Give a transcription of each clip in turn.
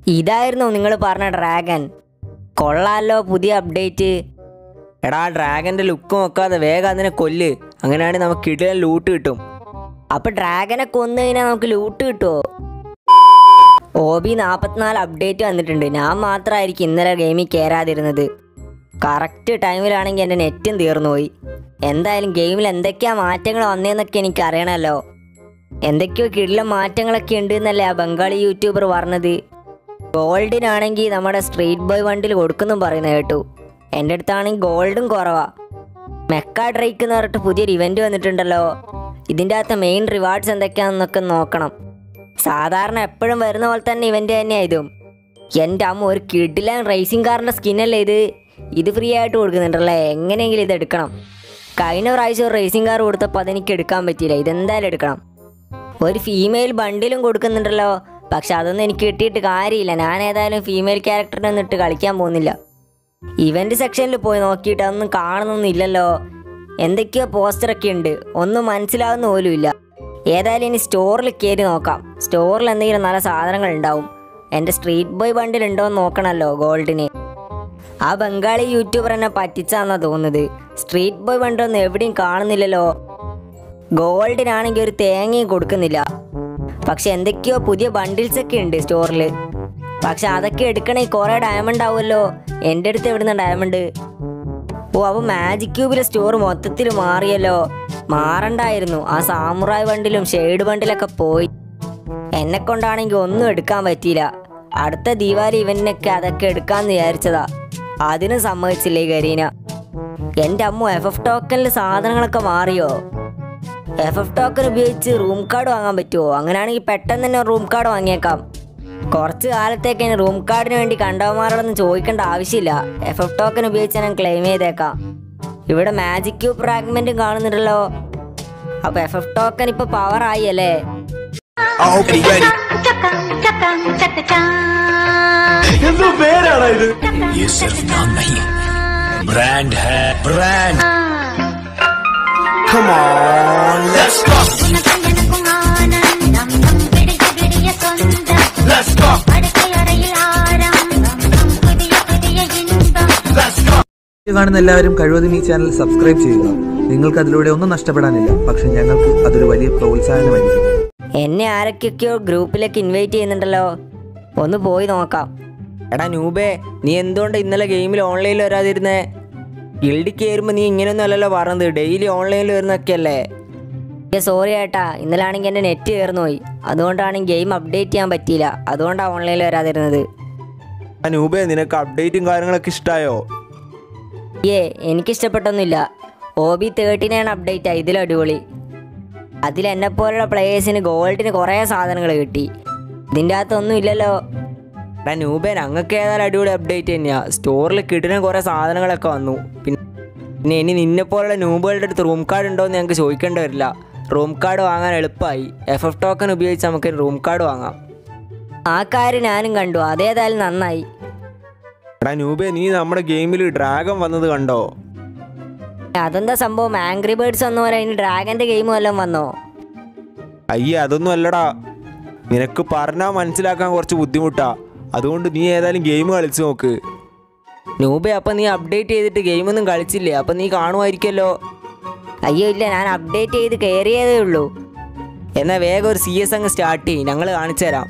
ഇതായിരുന്നു നിങ്ങൾ പറഞ്ഞ ഡ്രാഗൻ കൊള്ളാലോ പുതിയ അപ്ഡേറ്റ് എടാ ഡ്രാഗന്റെ ലുക്ക് നോക്കാതെ വേഗം അതിനെ കൊല്ല് അങ്ങനെയാണെങ്കിൽ നമുക്ക് കിടിലൻ ലൂട്ട് കിട്ടും അപ്പൊ ഡ്രാഗനെ കൊന്നു കഴിഞ്ഞാൽ നമുക്ക് ലൂട്ട് കിട്ടുമോ ഒ ബി നാൽപ്പത്തിനാല് അപ്ഡേറ്റ് വന്നിട്ടുണ്ട് ഞാൻ മാത്രമായിരിക്കും ഇന്നലെ ഗെയിമിൽ കയറാതിരുന്നത് കറക്റ്റ് ടൈമിലാണെങ്കിൽ എൻ്റെ നെറ്റും തീർന്നു പോയി എന്തായാലും ഗെയിമിൽ എന്തൊക്കെയാ മാറ്റങ്ങൾ വന്നതെന്നൊക്കെ എനിക്ക് അറിയണമല്ലോ എന്തൊക്കെയോ കിടില മാറ്റങ്ങളൊക്കെ ഉണ്ട് എന്നല്ലേ ആ ബംഗാളി യൂട്യൂബർ പറഞ്ഞത് ഗോൾഡിനാണെങ്കിൽ നമ്മുടെ സ്ട്രീറ്റ് ബോയ് വണ്ടിൽ കൊടുക്കുന്നു പറയുന്നത് കേട്ടു എൻ്റെ അടുത്താണെങ്കിൽ ഗോൾഡും കുറവാ മെക്ക ഡ്രൈക്ക് എന്ന് പറഞ്ഞിട്ട് പുതിയൊരു ഇവന്റ് വന്നിട്ടുണ്ടല്ലോ ഇതിൻ്റെ അകത്ത് മെയിൻ റിവാർഡ്സ് എന്തൊക്കെയാണെന്നൊക്കെ നോക്കണം സാധാരണ എപ്പോഴും വരുന്ന പോലെ തന്നെ ഇവന്റ് തന്നെയാണ് ഇതും എൻ്റെ അമ്മ ഒരു കിഡിലൻ റേസിംഗ് കാറിൻ്റെ സ്കിന്നല്ലേ ഇത് ഇത് ഫ്രീ ആയിട്ട് കൊടുക്കുന്നുണ്ടല്ലേ എങ്ങനെയെങ്കിലും ഇത് എടുക്കണം കഴിഞ്ഞ പ്രാവശ്യം ഒരു റേസിംഗ് കാർ കൊടുത്തപ്പോൾ അതെനിക്ക് എടുക്കാൻ പറ്റിയില്ല ഇതെന്തായാലും എടുക്കണം ഒരു ഫീമെയിൽ ബണ്ടിലും കൊടുക്കുന്നുണ്ടല്ലോ പക്ഷെ അതൊന്നും എനിക്ക് കിട്ടിയിട്ട് കാര്യമില്ല ഞാൻ ഏതായാലും ഫീമെയിൽ ക്യാരക്ടറിനെ ഒന്നും ഇട്ട് കളിക്കാൻ പോകുന്നില്ല ഇവന്റ് സെക്ഷനിൽ പോയി നോക്കിയിട്ട് അതൊന്നും കാണുന്നൊന്നും ഇല്ലല്ലോ എന്തൊക്കെയോ പോസ്റ്ററൊക്കെ ഉണ്ട് ഒന്നും മനസ്സിലാവുന്ന പോലും ഇല്ല ഏതായാലും ഇനി സ്റ്റോറിൽ കയറി നോക്കാം സ്റ്റോറിൽ എന്തെങ്കിലും നല്ല സാധനങ്ങൾ ഉണ്ടാവും എൻ്റെ സ്ട്രീറ്റ് ബോയ് ബണ്ടിൽ ഉണ്ടോ എന്ന് നോക്കണമല്ലോ ഗോൾഡിന് ആ ബംഗാളി യൂട്യൂബർ എന്നെ പറ്റിച്ചാന്നാ തോന്നുന്നത് സ്ട്രീറ്റ് ബോയ് ബണ്ടൊന്നും എവിടെയും കാണുന്നില്ലല്ലോ ഗോൾഡിനാണെങ്കിൽ ഒരു തേങ്ങയും കൊടുക്കുന്നില്ല പക്ഷെ എന്തൊക്കെയോ പുതിയ ബണ്ടിൽസ് ഒക്കെ ഉണ്ട് സ്റ്റോറിൽ പക്ഷെ അതൊക്കെ എടുക്കണേ കുറെ ഡയമണ്ട് ആവുമല്ലോ എൻ്റെ അടുത്ത് എവിടുന്ന ഡയമണ്ട് ഓ അപ്പൊ മാജിക് ക്യൂബിലെ സ്റ്റോർ മൊത്തത്തിൽ മാറിയല്ലോ മാറണ്ടായിരുന്നു ആ സാമുറായ് ബണ്ടിലും ഷെയ്ഡ് ബണ്ടിലൊക്കെ പോയി എന്നെ കൊണ്ടാണെങ്കിൽ ഒന്നും എടുക്കാൻ പറ്റിയില്ല അടുത്ത ദീപാവലി ഇവന്റിനൊക്കെ അതൊക്കെ എടുക്കാന്ന് വിചാരിച്ചതാ അതിനും സമ്മതിച്ചില്ലേ കരീന എൻ്റെ അമ്മ എഫ് എഫ് ടോക്കണിൽ സാധനങ്ങളൊക്കെ മാറിയോ എഫ് എഫ് ടോക്കൺ ഉപയോഗിച്ച് റൂം കാർഡ് വാങ്ങാൻ പറ്റുമോ അങ്ങനെയാണെങ്കിൽ പെട്ടെന്ന് തന്നെ റൂം കാർഡ് വാങ്ങിയേക്കാം കുറച്ച് കാലത്തേക്ക് ഇനി റൂം കാർഡിന് വേണ്ടി കണ്ടവന്മാരോടൊന്നും ചോദിക്കേണ്ട ആവശ്യമില്ല എഫ് എഫ് ടോക്കൺ ഉപയോഗിച്ച് ഞാൻ ക്ലെയിം ചെയ്തേക്കാം ഇവിടെ മാജിക് ക്യൂബ് ഫ്രാഗ്മെന്റും കാണുന്നുണ്ടല്ലോ അപ്പൊ എഫ് എഫ് ടോക്കൺ ഇപ്പൊ പവർ ആയി അല്ലേ ये सिर्फ नाम नहीं ब्रांड है brand come on let's go let's go video കാണുന്ന എല്ലാവരും കഴിവതും ഈ ചാനൽ സബ്സ്ക്രൈബ് ചെയ്യുക നിങ്ങൾക്ക് അതിലൂടെ ഒന്നും നഷ്ടപ്പെടാനില്ല പക്ഷെ ഞങ്ങൾക്ക് അതൊരു വലിയ പ്രോത്സാഹനമായിരിക്കും എന്നെ ആരൊക്കെയൊക്കെയോ ഗ്രൂപ്പിലേക്ക് ഇൻവൈറ്റ് ചെയ്യുന്നുണ്ടല്ലോ ഒന്ന് പോയി നോക്കാം എടാ നൂബേ നീ എന്തുകൊണ്ട് ഇന്നലെ ഗെയിമിൽ ഓൺലൈനിൽ വരാതിരുന്നേ ഗിൽഡിൽ കയറുമ്പോൾ നീ ഇങ്ങനെയൊന്നും അല്ലല്ലോ പറഞ്ഞത് ഡെയിലി ഓൺലൈനിൽ വരുന്നൊക്കെയല്ലേ സോറി ഏട്ടാ ഇന്നലാണെങ്കിൽ എൻ്റെ നെറ്റ് കയറുന്നു പോയി അതുകൊണ്ടാണ് ഗെയിം അപ്ഡേറ്റ് ചെയ്യാൻ പറ്റിയില്ല അതുകൊണ്ടാണ് ഓൺലൈനിൽ വരാതിരുന്നത് ആ നൂബേ നിനക്ക് അപ്ഡേറ്റും കാര്യങ്ങളൊക്കെ ഇഷ്ടമായോ ഏ എനിക്കിഷ്ടപ്പെട്ടൊന്നുമില്ല O B thirty nine update ആയി ഇതിലും അടിപൊളി അതിൽ എന്നെ പോലുള്ള പ്ലേയേഴ്സിന് ഗോൾഡിന് കുറേ സാധനങ്ങൾ കിട്ടി ഇതിൻ്റെ അകത്തൊന്നും ഇല്ലല്ലോ എടാ നൂബേ ഞങ്ങൾക്ക് ഏതായാലും അടിപൊളി അപ്ഡേറ്റ് തന്നെയാ സ്റ്റോറിൽ കിട്ടുന്ന കുറേ സാധനങ്ങളൊക്കെ വന്നു പിന്നെ പിന്നെ ഇനി നിന്നെ പോലുള്ള നൂബുകളുടെ അടുത്ത് റൂം കാർഡ് ഉണ്ടോ എന്ന് ഞങ്ങൾക്ക് ചോദിക്കേണ്ടി വരില്ല റൂം കാർഡ് വാങ്ങാൻ എളുപ്പമായി എഫ് എഫ് ടോക്കൺ ഉപയോഗിച്ച് നമുക്ക് റൂം കാർഡ് വാങ്ങാം ആ കാര്യം ഞാനും കണ്ടു അതേതായാലും നന്നായി എടാ നൂബേ നീ നമ്മുടെ ഗെയിമിൽ ഡ്രാഗൺ വന്നത് കണ്ടോ അതെന്താ സംഭവം ആംഗ്രി ബേർഡ്സ് വന്ന പോലെ ഇനി ഡ്രാഗന്റെ ഗെയിം വല്ലതും വന്നോ അയ്യേ അതൊന്നും അല്ലടാ നിനക്ക് പറഞ്ഞാൽ മനസ്സിലാക്കാൻ കുറച്ച് ബുദ്ധിമുട്ടാ അതുകൊണ്ട് നീ ഏതായാലും ഗെയിം കളിച്ച് നോക്ക് നൂബെ അപ്പം നീ അപ്ഡേറ്റ് ചെയ്തിട്ട് ഗെയിമൊന്നും കളിച്ചില്ലേ അപ്പം നീ കാണുമായിരിക്കുമല്ലോ അയ്യോ ഇല്ല ഞാൻ അപ്ഡേറ്റ് ചെയ്ത് കയറിയതേ ഉള്ളൂ എന്നാൽ വേഗം ഒരു സി എസ് അങ്ങ് സ്റ്റാർട്ട് ചെയ്യും ഞങ്ങൾ കാണിച്ചു തരാം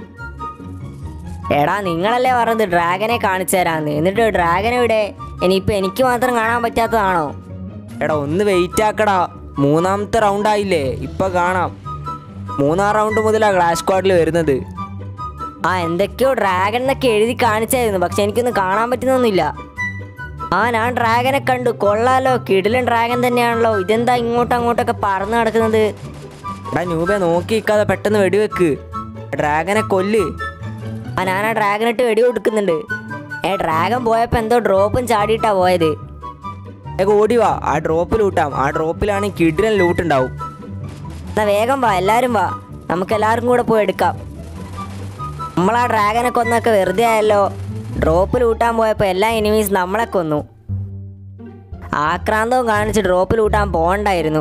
എടാ നിങ്ങളല്ലേ പറഞ്ഞത് ഡ്രാഗനെ കാണിച്ചു തരാന്ന് എന്നിട്ട് ഡ്രാഗൻ ഇവിടെ ഇനിയിപ്പോൾ എനിക്ക് മാത്രം കാണാൻ പറ്റാത്തതാണോ എടാ ഒന്ന് വെയിറ്റ് ആക്കടാ മൂന്നാമത്തെ റൗണ്ട് ആയില്ലേ ഇപ്പം കാണാം മൂന്നാം റൗണ്ട് മുതലാണ് ക്ലാഷ് സ്ക്വാഡിൽ വരുന്നത് ആ എന്തൊക്കെയോ ഡ്രാഗൺ എന്നൊക്കെ എഴുതി കാണിച്ചായിരുന്നു പക്ഷെ എനിക്കൊന്നും കാണാൻ പറ്റുന്നൊന്നുമില്ല ആ ഞാൻ ഡ്രാഗനെ കണ്ടു കൊള്ളാലോ കിടിലൻ ഡ്രാഗൻ തന്നെയാണല്ലോ ഇതെന്താ ഇങ്ങോട്ടും അങ്ങോട്ടൊക്കെ പറന്ന് നടക്കുന്നത് എടാ നൂബെ നോക്കി നിൽക്കാതെ പെട്ടെന്ന് വെടിവെക്ക് ഡ്രാഗനെ കൊല്ല് ആ ഞാൻ ആ ഡ്രാഗനിട്ട് വെടി കൊടുക്കുന്നുണ്ട് ഏ ഡ്രാഗൻ പോയപ്പോൾ എന്തോ ഡ്രോപ്പും ചാടിയിട്ടാ പോയത് വേഗം ഓടി വാ ആ ഡ്രോപ്പിൽ ലൂട്ടാം ആ ഡ്രോപ്പിലാണെങ്കിൽ കിടിലൻ ലൂട്ട് ഉണ്ടാവും എന്നാ വേഗം വാ എല്ലാവരും വാ നമുക്ക് എല്ലാവർക്കും കൂടെ പോയി എടുക്കാം നമ്മൾ ആ ഡ്രാഗനെ കൊന്നൊക്കെ വെറുതെ ആയല്ലോ ഡ്രോപ്പിൽ ഊട്ടാൻ പോയപ്പോൾ എല്ലാ എനിമീസ് നമ്മളെ കൊന്നു ആക്രാന്തവും കാണിച്ച് ഡ്രോപ്പിൽ ഊട്ടാൻ പോകണ്ടായിരുന്നു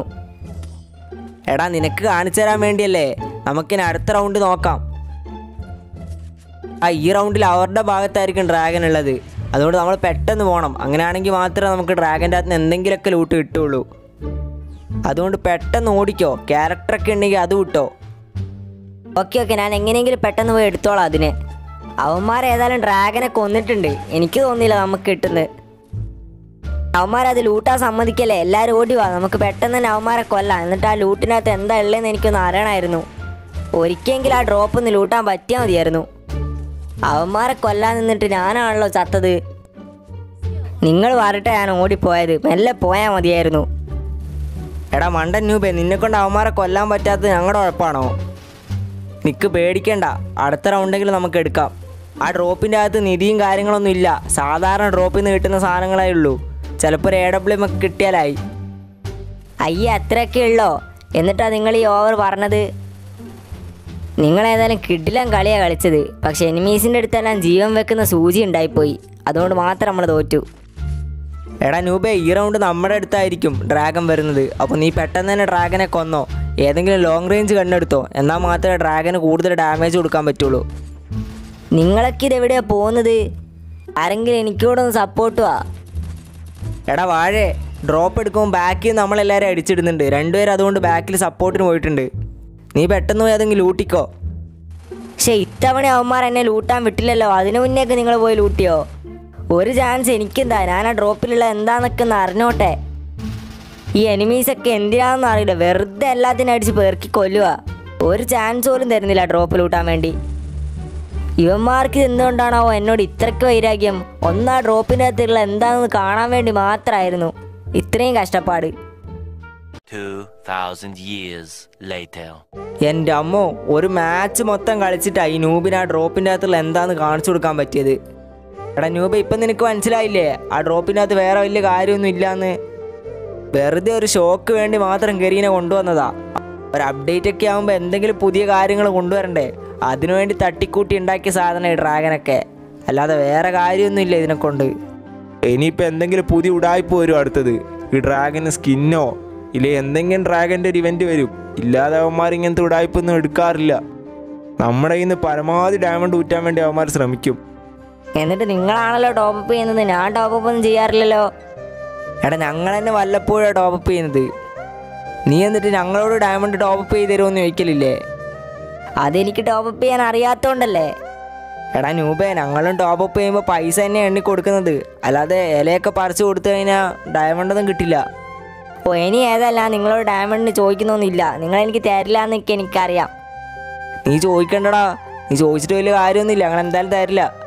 എടാ നിനക്ക് കാണിച്ചു തരാൻ വേണ്ടിയല്ലേ നമുക്കിനി അടുത്ത റൗണ്ട് നോക്കാം ആ ഈ റൗണ്ടിൽ അവരുടെ ഭാഗത്തായിരിക്കും ഡ്രാഗൺ ഉള്ളത് അതുകൊണ്ട് നമ്മൾ പെട്ടെന്ന് പോകണം അങ്ങനെയാണെങ്കിൽ മാത്രമേ നമുക്ക് ഡ്രാഗൻ്റെ അകത്ത് നിന്ന് എന്തെങ്കിലുമൊക്കെ ലൂട്ട് കിട്ടുള്ളൂ അതുകൊണ്ട് പെട്ടെന്ന് ഓടിക്കോ ക്യാരക്ടറൊക്കെ ഉണ്ടെങ്കിൽ അത് വിട്ടോ ഓക്കെ ഓക്കെ ഞാൻ എങ്ങനെയെങ്കിലും പെട്ടെന്ന് പോയി എടുത്തോളാം അതിനെ അവന്മാർ ഏതായാലും ഡ്രാഗനെ കൊന്നിട്ടുണ്ട് എനിക്ക് തോന്നിയില്ല നമുക്ക് കിട്ടുന്നത് അവന്മാർ അത് ലൂട്ടാൻ സമ്മതിക്കല്ലേ എല്ലാവരും ഓടി വാ നമുക്ക് പെട്ടെന്ന് തന്നെ അവന്മാരെ കൊല്ലാം എന്നിട്ട് ആ ലൂട്ടിനകത്ത് എന്താ ഉള്ളതെന്ന് എനിക്കൊന്ന് അറിയണമായിരുന്നു ഒരിക്കലെങ്കിലും ആ ഡ്രോപ്പ് ഒന്ന് ലൂട്ടാൻ പറ്റിയാൽ മതിയായിരുന്നു അവന്മാരെ കൊല്ലാൻ നിന്നിട്ട് ഞാനാണല്ലോ ചത്തത് നിങ്ങൾ വരട്ടെ ഞാൻ ഓടിപ്പോയത് മെല്ലെ പോയാൽ മതിയായിരുന്നു എടാ മണ്ടൻ ന്യൂബേ നിന്നെ കൊണ്ട് അവന്മാരെ കൊല്ലാൻ പറ്റാത്തത് ഞങ്ങളുടെ ഉഴപ്പാണോ നിക്ക് പേടിക്കണ്ട അടുത്ത റൗണ്ടെങ്കിലും നമുക്ക് എടുക്കാം ആ ഡ്രോപ്പിൻ്റെ അകത്ത് നിധിയും കാര്യങ്ങളൊന്നും ഇല്ല സാധാരണ ഡ്രോപ്പിൽ നിന്ന് കിട്ടുന്ന സാധനങ്ങളേ ഉള്ളൂ ചിലപ്പോൾ ഒരു എ ഡബ്ല്യു ഒക്കെ കിട്ടിയാലായി അയ്യ അത്രയൊക്കെ ഉള്ളോ എന്നിട്ടാ നിങ്ങൾ ഈ ഓവർ പറഞ്ഞത് നിങ്ങൾ ഏതായാലും കിഡിലും കളിയാണ് കളിച്ചത് പക്ഷെ എനിമീസിൻ്റെ അടുത്തെല്ലാം ജീവൻ വെക്കുന്ന സൂചി ഉണ്ടായിപ്പോയി അതുകൊണ്ട് മാത്രം നമ്മൾ തോറ്റു എടാ ന്യൂബേ ഈ റൗണ്ട് നമ്മുടെ അടുത്തായിരിക്കും ഡ്രാഗൺ വരുന്നത് അപ്പോൾ നീ പെട്ടെന്ന് തന്നെ ഡ്രാഗനെ കൊന്നോ ഏതെങ്കിലും ലോങ് റേഞ്ച് കണ്ടെടുത്തോ എന്നാൽ മാത്രമേ ഡ്രാഗന് കൂടുതൽ ഡാമേജ് കൊടുക്കാൻ പറ്റുള്ളൂ നിങ്ങളൊക്കെ ഇതെവിടെയാ പോകുന്നത് ആരെങ്കിലും എനിക്കൂടെ ഒന്ന് സപ്പോർട്ടുവാ എടാ വാഴേ ഡ്രോപ്പ് എടുക്കുമ്പോൾ ബാക്കിൽ നിന്ന് നമ്മളെല്ലാവരും അടിച്ചിടുന്നുണ്ട് രണ്ടുപേരും അതുകൊണ്ട് ബാക്കിൽ സപ്പോർട്ടിന് പോയിട്ടുണ്ട് നീ പെട്ടെന്ന് പോയി അതെങ്കിൽ ലൂട്ടിക്കോ പക്ഷെ ഇത്തവണ അവന്മാർ എന്നെ ലൂട്ടാൻ വിട്ടില്ലല്ലോ അതിനു മുന്നേക്ക് നിങ്ങൾ പോയി ലൂട്ടിയോ ഒരു ചാൻസ് എനിക്കെന്താ ഞാൻ ആ ഡ്രോപ്പിലുള്ള എന്താന്നൊക്കെ ഒന്ന് അറിഞ്ഞോട്ടെ ഈ എനിമീസൊക്കെ എന്തിനാണെന്ന് അറിയില്ല വെറുതെ എല്ലാത്തിനും അടിച്ച് പേർക്കി കൊല്ലുക ഒരു ചാൻസ് പോലും തരുന്നില്ല ഡ്രോപ്പ് ലൂട്ടാൻ വേണ്ടി ഇവന്മാർക്ക് ഇത് എന്തുകൊണ്ടാണാവോ എന്നോട് ഇത്രയ്ക്ക് വൈരാഗ്യം ഒന്നാ ഡ്രോപ്പിൻ്റെ അകത്തുള്ള എന്താണെന്ന് കാണാൻ വേണ്ടി മാത്രമായിരുന്നു ഇത്രയും കഷ്ടപ്പാട് 2,000 years later. എൻ്റെ അമ്മോ ഒരു മാച്ച് മൊത്തം കളിച്ചിട്ടാണ് ഈ നൂബിന് ആ ഡ്രോപ്പിൻ്റെ അകത്തുള്ള എന്താന്ന് കാണിച്ചു കൊടുക്കാൻ പറ്റിയത് എടാ നൂബ ഇപ്പം നിനക്ക് മനസ്സിലായില്ലേ ആ ഡ്രോപ്പിൻ്റെ അകത്ത് വേറെ വലിയ കാര്യമൊന്നും ഇല്ലാന്ന് വെറുതെ ഒരു ഷോക്ക് വേണ്ടി മാത്രം കെരീനെ കൊണ്ടുവന്നതാ ഒരു അപ്ഡേറ്റ് ഒക്കെ ആകുമ്പോൾ എന്തെങ്കിലും പുതിയ കാര്യങ്ങൾ കൊണ്ടുവരണ്ടേ അതിനുവേണ്ടി തട്ടിക്കൂട്ടി ഉണ്ടാക്കിയ സാധനം ഈ ഡ്രാഗനൊക്കെ അല്ലാതെ വേറെ കാര്യമൊന്നുമില്ല ഇതിനെ കൊണ്ട് ഇനിയിപ്പോൾ എന്തെങ്കിലും പുതിയ ഉടായ്പ വരും അടുത്തത് ഈ ഡ്രാഗന് സ്കിന്നോ ഇല്ലേ എന്തെങ്കിലും ഡ്രാഗൻ്റെ ഒരു ഇവൻ്റ് വരും ഇല്ലാതെ അവന്മാർ ഇങ്ങനത്തെ ഉടായ്പൊന്നും എടുക്കാറില്ല നമ്മുടെ കയ്യിൽ നിന്ന് പരമാവധി ഡയമണ്ട് ഊറ്റാൻ വേണ്ടി അവന്മാർ ശ്രമിക്കും എന്നിട്ട് നിങ്ങളാണല്ലോ ടോപ്പപ്പ് ചെയ്യുന്നത് ഞാൻ ടോപ്പപ്പ് ഒന്നും ചെയ്യാറില്ലല്ലോ എടാ ഞങ്ങൾ തന്നെ വല്ലപ്പോഴാണ് ടോപ്പപ്പ് ചെയ്യുന്നത് നീ എന്നിട്ട് ഞങ്ങളോട് ഡയമണ്ട് ടോപ്പപ്പ് ചെയ്ത് തരുമെന്ന് ചോദിക്കലില്ലേ അതെനിക്ക് ടോപ്പപ്പ് ചെയ്യാൻ അറിയാത്തോണ്ടല്ലേ എടാ ന്യൂബേ ഞങ്ങളും ടോപ്പപ്പ് ചെയ്യുമ്പോൾ പൈസ തന്നെ എണ്ണി കൊടുക്കുന്നത് അല്ലാതെ ഇലയൊക്കെ പറിച്ചു കൊടുത്തു കഴിഞ്ഞാൽ ഡയമണ്ടൊന്നും കിട്ടില്ല ഓ ഇനി ഏതല്ല നിങ്ങളോട് ഡയമണ്ടിന് ചോദിക്കുന്നൊന്നുമില്ല നിങ്ങൾ എനിക്ക് തരില്ല എന്നൊക്കെ എനിക്കറിയാം നീ ചോദിക്കണ്ടടാ നീ ചോദിച്ചിട്ട് വലിയ കാര്യമൊന്നുമില്ല ഞങ്ങൾ എന്തായാലും തരില്ല